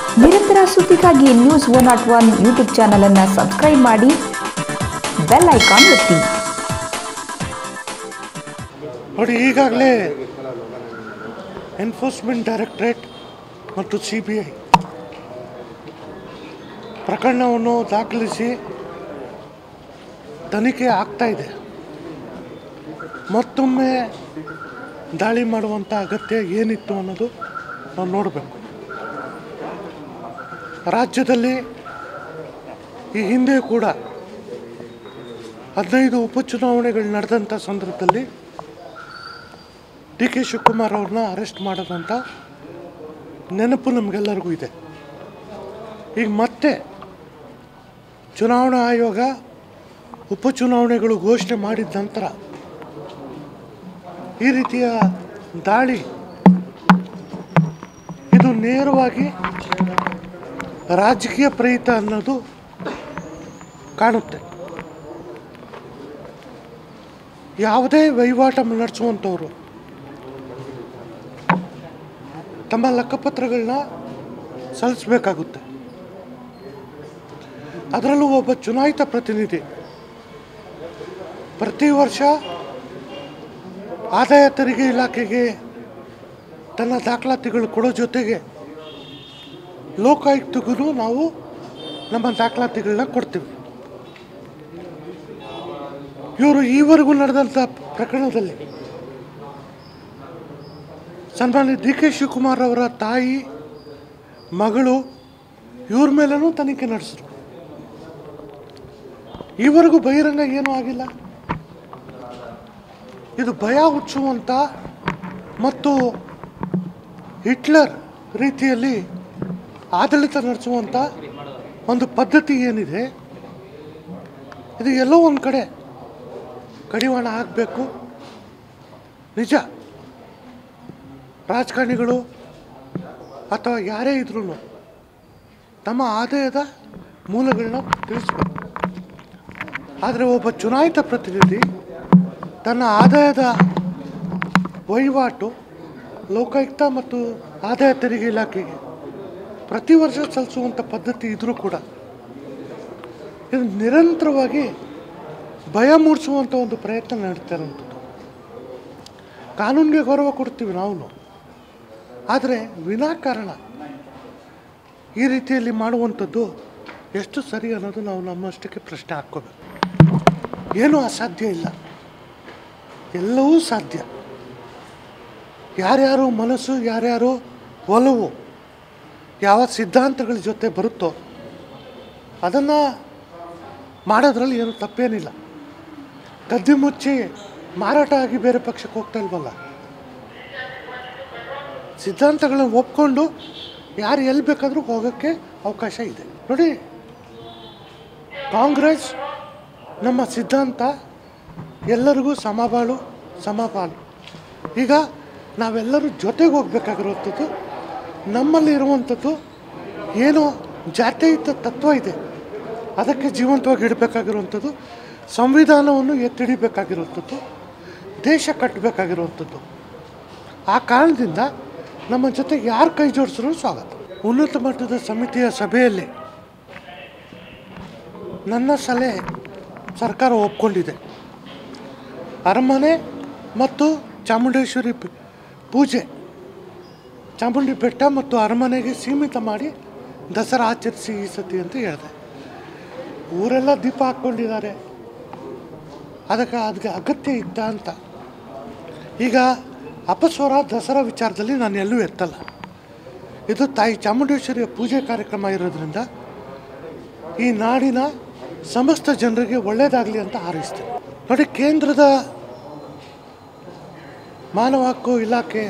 ನಿರಂತರ ಸುದ್ದಿಗಾಗಿ news one not one YouTube ಚಾನಲನ್ನು ಸಬ್ಸ್ಕ್ರೈಬ್ ಮಾಡಿ ಬೆಲ್ ಐಕಾನ್ ಒತ್ತಿ ನೋಡಿ ಈಗಾಗಲೇ ಎನ್ಫೋರ್ಸ್ಮೆಂಟ್ ಡೈರೆಕ್ಟರೇಟ್ ಮತ್ತು ಸಿ ಬಿ ಐ ಪ್ರಕರಣವನ್ನು ದಾಖಲಿಸಿ ತನಿಖೆ ಆಗ್ತಾ ಇದೆ ಮತ್ತೊಮ್ಮೆ ದಾಳಿ ಮಾಡುವಂಥ ಅಗತ್ಯ ಏನಿತ್ತು ಅನ್ನೋದು ನಾವು ನೋಡಬೇಕು ರಾಜ್ಯದಲ್ಲಿ ಈ ಹಿಂದೆ ಕೂಡ ಹದಿನೈದು ಉಪಚುನಾವಣೆಗಳು ನಡೆದಂಥ ಸಂದರ್ಭದಲ್ಲಿ ಡಿ ಕೆ ಶಿವಕುಮಾರ್ ಅವ್ರನ್ನ ಅರೆಸ್ಟ್ ಮಾಡೋದಂಥ ನೆನಪು ನಮಗೆಲ್ಲರಿಗೂ ಇದೆ ಈಗ ಮತ್ತೆ ಚುನಾವಣಾ ಆಯೋಗ ಉಪಚುನಾವಣೆಗಳು ಘೋಷಣೆ ಮಾಡಿದ ನಂತರ ಈ ರೀತಿಯ ದಾಳಿ ಇದು ನೇರವಾಗಿ ರಾಜಕೀಯ ಪ್ರೇರಿತ ಅನ್ನೋದು ಕಾಣುತ್ತೆ ಯಾವುದೇ ವಹಿವಾಟ ನಡೆಸುವಂಥವ್ರು ತಮ್ಮ ಲೆಕ್ಕಪತ್ರಗಳನ್ನ ಸಲ್ಲಿಸಬೇಕಾಗುತ್ತೆ ಅದರಲ್ಲೂ ಒಬ್ಬ ಚುನಾಯಿತ ಪ್ರತಿನಿಧಿ ಪ್ರತಿ ವರ್ಷ ಆದಾಯ ತೆರಿಗೆ ಇಲಾಖೆಗೆ ತನ್ನ ದಾಖಲಾತಿಗಳು ಕೊಡೋ ಜೊತೆಗೆ ಲೋಕಾಯುಕ್ತಗೂ ನಾವು ನಮ್ಮ ದಾಖಲಾತಿಗಳನ್ನ ಕೊಡ್ತೀವಿ ಇವರು ಈವರೆಗೂ ನಡೆದಂಥ ಪ್ರಕರಣದಲ್ಲಿ ಸನ್ಮಾನ್ಯ ಡಿ ಕೆ ಶಿವಕುಮಾರ್ ಅವರ ತಾಯಿ ಮಗಳು ಇವ್ರ ಮೇಲೂ ತನಿಖೆ ನಡೆಸಿದ್ರು ಈವರೆಗೂ ಬಹಿರಂಗ ಏನೂ ಆಗಿಲ್ಲ ಇದು ಭಯ ಹುಚ್ಚುವಂಥ ಮತ್ತು ಹಿಟ್ಲರ್ ರೀತಿಯಲ್ಲಿ ಆಡಳಿತ ನಡೆಸುವಂಥ ಒಂದು ಪದ್ಧತಿ ಏನಿದೆ ಇದು ಎಲ್ಲೋ ಒಂದು ಕಡೆ ಕಡಿವಾಣ ಆಗಬೇಕು ನಿಜ ರಾಜಕಾರಣಿಗಳು ಅಥವಾ ಯಾರೇ ಇದ್ರೂ ತಮ್ಮ ಆದಾಯದ ಮೂಲಗಳನ್ನ ತಿಳಿಸ್ಬೇಕು ಆದರೆ ಒಬ್ಬ ಚುನಾಯಿತ ಪ್ರತಿನಿಧಿ ತನ್ನ ಆದಾಯದ ವಹಿವಾಟು ಲೋಕಾಯುಕ್ತ ಮತ್ತು ಆದಾಯ ತೆರಿಗೆ ಇಲಾಖೆಗೆ ಪ್ರತಿ ವರ್ಷ ಸಲ್ಲಿಸುವಂಥ ಪದ್ಧತಿ ಇದ್ದರೂ ಕೂಡ ಇದು ನಿರಂತರವಾಗಿ ಭಯ ಮೂಡಿಸುವಂಥ ಒಂದು ಪ್ರಯತ್ನ ನಡೀತಾ ಇರುವಂಥದ್ದು ಕಾನೂನಿಗೆ ಗೌರವ ಕೊಡ್ತೀವಿ ನಾವು ಆದರೆ ವಿನಾಕಾರಣ ಈ ರೀತಿಯಲ್ಲಿ ಮಾಡುವಂಥದ್ದು ಎಷ್ಟು ಸರಿ ಅನ್ನೋದು ನಾವು ನಮ್ಮಷ್ಟಕ್ಕೆ ಪ್ರಶ್ನೆ ಹಾಕ್ಕೋಬೇಕು ಏನೂ ಅಸಾಧ್ಯ ಇಲ್ಲ ಎಲ್ಲವೂ ಸಾಧ್ಯ ಯಾರ್ಯಾರು ಮನಸ್ಸು ಯಾರ್ಯಾರು ಒಲವು ಯಾವ ಸಿದ್ಧಾಂತಗಳ ಜೊತೆ ಬರುತ್ತೋ ಅದನ್ನು ಮಾಡೋದ್ರಲ್ಲಿ ಏನು ತಪ್ಪೇನಿಲ್ಲ ಕದ್ದಿ ಮುಚ್ಚಿ ಮಾರಾಟ ಆಗಿ ಬೇರೆ ಪಕ್ಷಕ್ಕೆ ಹೋಗ್ತಾ ಇಲ್ವಲ್ಲ ಸಿದ್ಧಾಂತಗಳನ್ನ ಒಪ್ಕೊಂಡು ಯಾರು ಎಲ್ಲಿ ಬೇಕಾದರೂ ಹೋಗೋಕ್ಕೆ ಅವಕಾಶ ಇದೆ ನೋಡಿ ಕಾಂಗ್ರೆಸ್ ನಮ್ಮ ಸಿದ್ಧಾಂತ ಎಲ್ಲರಿಗೂ ಸಮಬಾಳು ಸಮಪಾಲು ಈಗ ನಾವೆಲ್ಲರೂ ಜೊತೆಗೆ ಹೋಗ್ಬೇಕಾಗಿರುವಂಥದ್ದು ನಮ್ಮಲ್ಲಿ ಇರುವಂಥದ್ದು ಏನೋ ಜಾತ್ಯಯುತ ತತ್ವ ಇದೆ ಅದಕ್ಕೆ ಜೀವಂತವಾಗಿ ಇಡಬೇಕಾಗಿರುವಂಥದ್ದು ಸಂವಿಧಾನವನ್ನು ಎತ್ತಿಡಿಬೇಕಾಗಿರುವಂಥದ್ದು ದೇಶ ಕಟ್ಟಬೇಕಾಗಿರುವಂಥದ್ದು ಆ ಕಾರಣದಿಂದ ನಮ್ಮ ಜೊತೆ ಯಾರು ಕೈ ಜೋಡಿಸಿದ್ರು ಸ್ವಾಗತ ಉನ್ನತ ಮಟ್ಟದ ಸಮಿತಿಯ ಸಭೆಯಲ್ಲಿ ನನ್ನ ಸಲಹೆ ಸರ್ಕಾರ ಒಪ್ಕೊಂಡಿದೆ ಅರಮನೆ ಮತ್ತು ಚಾಮುಂಡೇಶ್ವರಿ ಪೂ- ಪೂಜೆ ಚಾಮುಂಡಿ ಬೆಟ್ಟ ಮತ್ತು ಅರಮನೆಗೆ ಸೀಮಿತ ಮಾಡಿ ದಸರಾ ಆಚರಿಸಿ ಈ ಸತಿ ಅಂತ ಹೇಳಿದೆ ಊರೆಲ್ಲ ದೀಪ ಹಾಕ್ಕೊಂಡಿದ್ದಾರೆ ಅದಕ್ಕೆ ಅದಕ್ಕೆ ಅಗತ್ಯ ಇತ್ತ ಅಂತ ಈಗ ಅಪಸ್ವರ ದಸರಾ ವಿಚಾರದಲ್ಲಿ ನಾನು ಎಲ್ಲೂ ಎತ್ತಲ್ಲ ಇದು ತಾಯಿ ಚಾಮುಂಡೇಶ್ವರಿಯ ಪೂಜೆ ಕಾರ್ಯಕ್ರಮ ಇರೋದ್ರಿಂದ ಈ ನಾಡಿನ ಸಮಸ್ತ ಜನರಿಗೆ ಒಳ್ಳೆಯದಾಗಲಿ ಅಂತ ಹಾರೈಸ್ತೇನೆ ನೋಡಿ ಕೇಂದ್ರದ ಮಾನವ ಹಕ್ಕು ಇಲಾಖೆ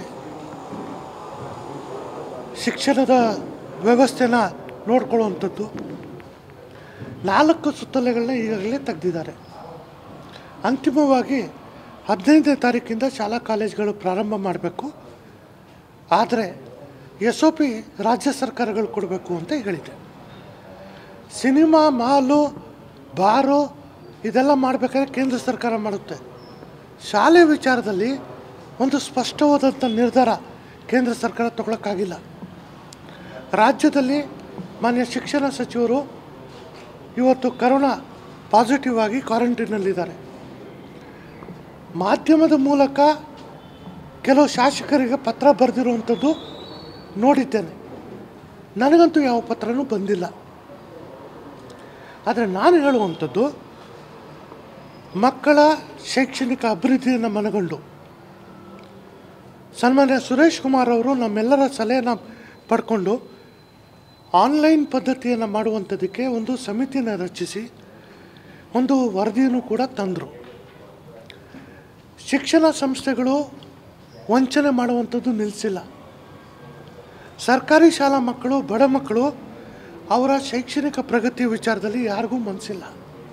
ಶಿಕ್ಷಣದ ವ್ಯವಸ್ಥೆನ ನೋಡ್ಕೊಳ್ಳುವಂಥದ್ದು ನಾಲ್ಕು ಸುತ್ತಲೆಗಳನ್ನ ಈಗಾಗಲೇ ತೆಗೆದಿದ್ದಾರೆ ಅಂತಿಮವಾಗಿ ಹದಿನೈದನೇ ತಾರೀಕಿಂದ ಶಾಲಾ ಕಾಲೇಜುಗಳು ಪ್ರಾರಂಭ ಮಾಡಬೇಕು ಆದರೆ ಎಸ್ ಒ ಪಿ ರಾಜ್ಯ ಸರ್ಕಾರಗಳು ಕೊಡಬೇಕು ಅಂತ ಹೇಳಿದೆ ಸಿನಿಮಾ ಮಾಲು ಬಾರು ಇದೆಲ್ಲ ಮಾಡಬೇಕಾದ್ರೆ ಕೇಂದ್ರ ಸರ್ಕಾರ ಮಾಡುತ್ತೆ ಶಾಲೆ ವಿಚಾರದಲ್ಲಿ ಒಂದು ಸ್ಪಷ್ಟವಾದಂಥ ನಿರ್ಧಾರ ಕೇಂದ್ರ ಸರ್ಕಾರ ತಗೊಳಕ್ಕಾಗಿಲ್ಲ ರಾಜ್ಯದಲ್ಲಿ ಮಾನ್ಯ ಶಿಕ್ಷಣ ಸಚಿವರು ಇವತ್ತು ಕರೋನಾ ಪಾಸಿಟಿವ್ ಆಗಿ ಕ್ವಾರಂಟೈನಲ್ಲಿದ್ದಾರೆ ಮಾಧ್ಯಮದ ಮೂಲಕ ಕೆಲವು ಶಾಸಕರಿಗೆ ಪತ್ರ ಬರೆದಿರುವಂಥದ್ದು ನೋಡಿದ್ದೇನೆ ನನಗಂತೂ ಯಾವ ಪತ್ರನೂ ಬಂದಿಲ್ಲ ಆದರೆ ನಾನು ಹೇಳುವಂಥದ್ದು ಮಕ್ಕಳ ಶೈಕ್ಷಣಿಕ ಅಭಿವೃದ್ಧಿಯನ್ನು ಮನಗಂಡು ಸನ್ಮಾನ್ಯ ಸುರೇಶ್ ಕುಮಾರ್ ಅವರು ನಮ್ಮೆಲ್ಲರ ಸಲಹೆನ ಪಡ್ಕೊಂಡು ಆನ್ಲೈನ್ ಪದ್ಧತಿಯನ್ನು ಮಾಡುವಂಥದ್ದಕ್ಕೆ ಒಂದು ಸಮಿತಿಯನ್ನು ರಚಿಸಿ ಒಂದು ವರದಿಯನ್ನು ಕೂಡ ತಂದರು ಶಿಕ್ಷಣ ಸಂಸ್ಥೆಗಳು ವಂಚನೆ ಮಾಡುವಂಥದ್ದು ನಿಲ್ಲಿಸಿಲ್ಲ ಸರ್ಕಾರಿ ಶಾಲಾ ಮಕ್ಕಳು ಬಡ ಮಕ್ಕಳು ಅವರ ಶೈಕ್ಷಣಿಕ ಪ್ರಗತಿ ವಿಚಾರದಲ್ಲಿ ಯಾರಿಗೂ ಮನಸ್ಸಿಲ್ಲ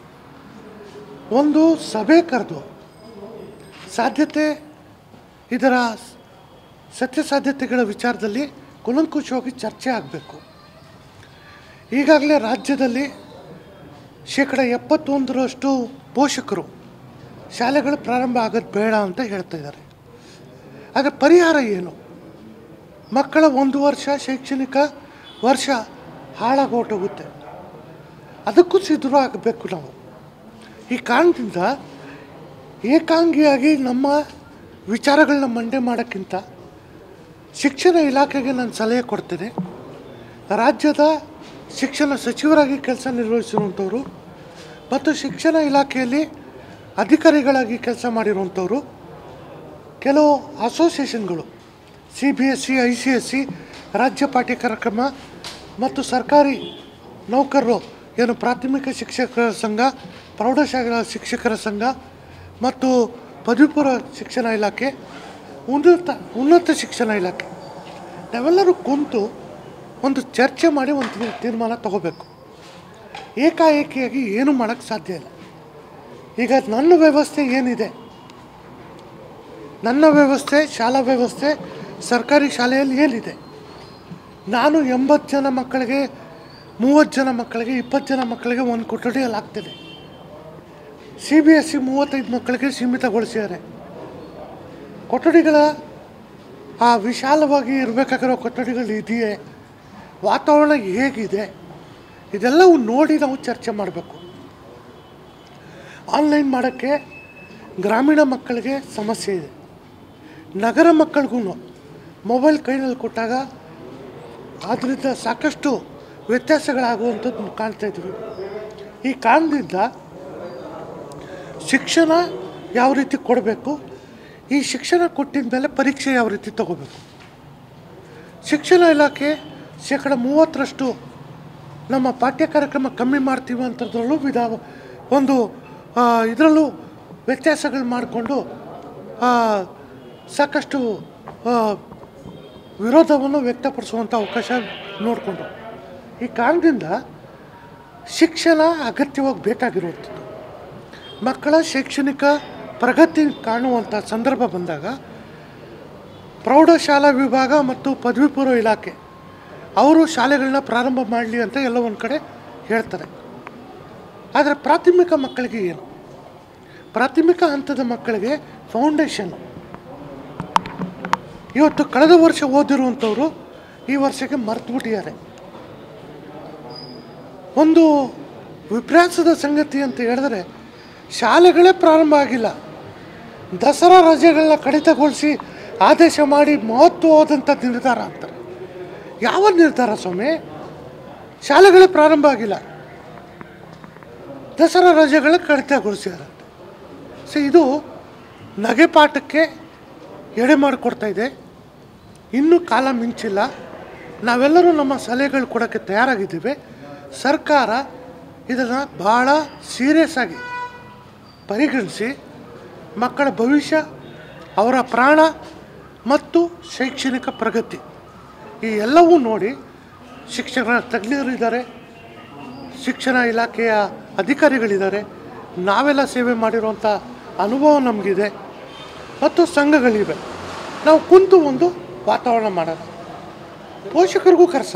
ಒಂದು ಸಭೆ ಕರೆದು ಸಾಧ್ಯತೆ ಇದರ ಸತ್ಯಸಾಧ್ಯತೆಗಳ ವಿಚಾರದಲ್ಲಿ ಕುಲಂಕುಷವಾಗಿ ಚರ್ಚೆ ಆಗಬೇಕು ಈಗಾಗಲೇ ರಾಜ್ಯದಲ್ಲಿ ಶೇಕಡ ಎಪ್ಪತ್ತೊಂದರಷ್ಟು ಪೋಷಕರು ಶಾಲೆಗಳು ಪ್ರಾರಂಭ ಆಗೋದು ಬೇಡ ಅಂತ ಹೇಳ್ತಾ ಇದ್ದಾರೆ ಆದರೆ ಪರಿಹಾರ ಏನು ಮಕ್ಕಳ ಒಂದು ವರ್ಷ ಶೈಕ್ಷಣಿಕ ವರ್ಷ ಹಾಳಾಗೋಟೋಗುತ್ತೆ ಅದಕ್ಕೂ ಸಿದ್ಧರಾಗಬೇಕು ನಾವು ಈ ಕಾರಣದಿಂದ ಏಕಾಂಗಿಯಾಗಿ ನಮ್ಮ ವಿಚಾರಗಳನ್ನ ಮಂಡನೆ ಮಾಡೋಕ್ಕಿಂತ ಶಿಕ್ಷಣ ಇಲಾಖೆಗೆ ನಾನು ಸಲಹೆ ಕೊಡ್ತೇನೆ ರಾಜ್ಯದ ಶಿಕ್ಷಣ ಸಚಿವರಾಗಿ ಕೆಲಸ ನಿರ್ವಹಿಸಿರುವಂಥವ್ರು ಮತ್ತು ಶಿಕ್ಷಣ ಇಲಾಖೆಯಲ್ಲಿ ಅಧಿಕಾರಿಗಳಾಗಿ ಕೆಲಸ ಮಾಡಿರುವಂಥವ್ರು ಕೆಲವು ಅಸೋಸಿಯೇಷನ್ಗಳು C B S C I C S C ರಾಜ್ಯ ಪಾಠ್ಯ ಕಾರ್ಯಕ್ರಮ ಮತ್ತು ಸರ್ಕಾರಿ ನೌಕರರು ಏನು ಪ್ರಾಥಮಿಕ ಶಿಕ್ಷಕರ ಸಂಘ ಪ್ರೌಢಶಾಲಾ ಶಿಕ್ಷಕರ ಸಂಘ ಮತ್ತು ಪದವಿ ಪೂರ್ವ ಶಿಕ್ಷಣ ಇಲಾಖೆ ಉನ್ನತ ಉನ್ನತ ಶಿಕ್ಷಣ ಇಲಾಖೆ ನಾವೆಲ್ಲರೂ ಕುಂತು ಒಂದು ಚರ್ಚೆ ಮಾಡಿ ಒಂದು ತೀರ್- ತೀರ್ಮಾನ ತಗೋಬೇಕು ಏಕಾಏಕಿಯಾಗಿ ಏನು ಮಾಡೋಕ್ಕೆ ಸಾಧ್ಯ ಇಲ್ಲ ಈಗ ನನ್ನ ವ್ಯವಸ್ಥೆ ಏನಿದೆ ನನ್ನ ವ್ಯವಸ್ಥೆ ಶಾಲಾ ವ್ಯವಸ್ಥೆ ಸರ್ಕಾರಿ ಶಾಲೆಯಲ್ಲಿ ಏನಿದೆ ನಾನು ಎಂಬತ್ತು ಜನ ಮಕ್ಕಳಿಗೆ ಮೂವತ್ತು ಜನ ಮಕ್ಕಳಿಗೆ ಇಪ್ಪತ್ತು ಜನ ಮಕ್ಕಳಿಗೆ ಒಂದು ಕೊಠಡಿಯಲ್ಲಿ ಹಾಕ್ತೇನೆ ಸಿ ಬಿ ಎಸ್ ಸಿ ಮೂವತ್ತೈದು ಮಕ್ಕಳಿಗೆ ಸೀಮಿತಗೊಳಿಸಿದ್ದಾರೆ ಕೊಠಡಿಗಳ ಆ ವಿಶಾಲವಾಗಿ ಇರಬೇಕಾಗಿರೋ ಕೊಠಡಿಗಳು ಇದೆಯೇ ವಾತಾವರಣ ಹೇಗಿದೆ ಇದೆಲ್ಲವೂ ನೋಡಿ ನಾವು ಚರ್ಚೆ ಮಾಡಬೇಕು ಆನ್ಲೈನ್ ಮಾಡೋಕ್ಕೆ ಗ್ರಾಮೀಣ ಮಕ್ಕಳಿಗೆ ಸಮಸ್ಯೆ ಇದೆ ನಗರ ಮಕ್ಕಳಿಗೂ ಮೊಬೈಲ್ ಕೈನಲ್ಲಿ ಕೊಟ್ಟಾಗ ಅದರಿಂದ ಸಾಕಷ್ಟು ವ್ಯತ್ಯಾಸಗಳಾಗುವಂಥದ್ದು ಕಾಣ್ತಾ ಇದ್ವಿ ಈ ಕಾರಣದಿಂದ ಶಿಕ್ಷಣ ಯಾವ ರೀತಿ ಕೊಡಬೇಕು ಈ ಶಿಕ್ಷಣ ಕೊಟ್ಟಿದ ಮೇಲೆ ಪರೀಕ್ಷೆ ಯಾವ ರೀತಿ ತಗೋಬೇಕು ಶಿಕ್ಷಣ ಇಲಾಖೆ ಶೇಕಡ ಮೂವತ್ತರಷ್ಟು ನಮ್ಮ ಪಾಠ್ಯ ಕಾರ್ಯಕ್ರಮ ಕಮ್ಮಿ ಮಾಡ್ತೀವಿ ಅಂಥದ್ರಲ್ಲೂ ವಿಧ ಒಂದು ಇದರಲ್ಲೂ ವ್ಯತ್ಯಾಸಗಳು ಮಾಡಿಕೊಂಡು ಸಾಕಷ್ಟು ಆ, ವಿರೋಧವನ್ನು ವ್ಯಕ್ತಪಡಿಸುವಂಥ ಅವಕಾಶ ನೋಡಿಕೊಂಡು ಈ ಕಾರಣದಿಂದ ಶಿಕ್ಷಣ ಅಗತ್ಯವಾಗಿ ಬೇಕಾಗಿರುವಂಥದ್ದು ಮಕ್ಕಳ ಶೈಕ್ಷಣಿಕ ಪ್ರಗತಿ ಕಾಣುವಂಥ ಸಂದರ್ಭ ಬಂದಾಗ ಪ್ರೌಢಶಾಲಾ ವಿಭಾಗ ಮತ್ತು ಪದವಿ ಪೂರ್ವ ಇಲಾಖೆ ಅವರು ಶಾಲೆಗಳನ್ನ ಪ್ರಾರಂಭ ಮಾಡಲಿ ಅಂತ ಎಲ್ಲ ಒಂದು ಕಡೆ ಹೇಳ್ತಾರೆ ಆದರೆ ಪ್ರಾಥಮಿಕ ಮಕ್ಕಳಿಗೆ ಏನು ಪ್ರಾಥಮಿಕ ಹಂತದ ಮಕ್ಕಳಿಗೆ ಫೌಂಡೇಶನ್ ಇವತ್ತು ಕಳೆದ ವರ್ಷ ಓದಿರುವಂಥವ್ರು ಈ ವರ್ಷಕ್ಕೆ ಮರ್ತುಬಿಟ್ಟಿದ್ದಾರೆ ಒಂದು ವಿಪರ್ಯಾಸದ ಸಂಗತಿ ಅಂತ ಹೇಳಿದ್ರೆ ಶಾಲೆಗಳೇ ಪ್ರಾರಂಭ ಆಗಿಲ್ಲ ದಸರಾ ರಜೆಗಳನ್ನ ಕಡಿತಗೊಳಿಸಿ ಆದೇಶ ಮಾಡಿ ಮಹತ್ವವಾದಂಥ ನಿರ್ಧಾರ ಅಂತಾರೆ ಯಾವ ನಿರ್ಧಾರ ಸ್ವಾಮಿ ಶಾಲೆಗಳೇ ಪ್ರಾರಂಭ ಆಗಿಲ್ಲ ದಸರಾ ರಜೆಗಳ ಕಡಿತಗೊಳಿಸಿದಾರಂತೆ ಸೊ ಇದು ನಗೆಪಾಠಕ್ಕೆ ಎಡೆ ಮಾಡಿಕೊಡ್ತಾ ಇದೆ ಇನ್ನೂ ಕಾಲ ಮಿಂಚಿಲ್ಲ ನಾವೆಲ್ಲರೂ ನಮ್ಮ ಸಲಹೆಗಳು ಕೊಡೋಕ್ಕೆ ತಯಾರಾಗಿದ್ದೀವಿ ಸರ್ಕಾರ ಇದನ್ನು ಭಾಳ ಸೀರಿಯಸ್ ಆಗಿ ಪರಿಗಣಿಸಿ ಮಕ್ಕಳ ಭವಿಷ್ಯ ಅವರ ಪ್ರಾಣ ಮತ್ತು ಶೈಕ್ಷಣಿಕ ಪ್ರಗತಿ ಈ ಎಲ್ಲವೂ ನೋಡಿ ಶಿಕ್ಷಣ ತಜ್ಞರು ಇದ್ದಾರೆ ಶಿಕ್ಷಣ ಇಲಾಖೆಯ ಅಧಿಕಾರಿಗಳಿದ್ದಾರೆ ನಾವೆಲ್ಲ ಸೇವೆ ಮಾಡಿರುವಂಥ ಅನುಭವ ನಮಗಿದೆ ಮತ್ತು ಸಂಘಗಳಿವೆ ನಾವು ಕುಂತು ಒಂದು ವಾತಾವರಣ ಮಾಡೋಣ ಪೋಷಕರಿಗೂ ಕರೆಸ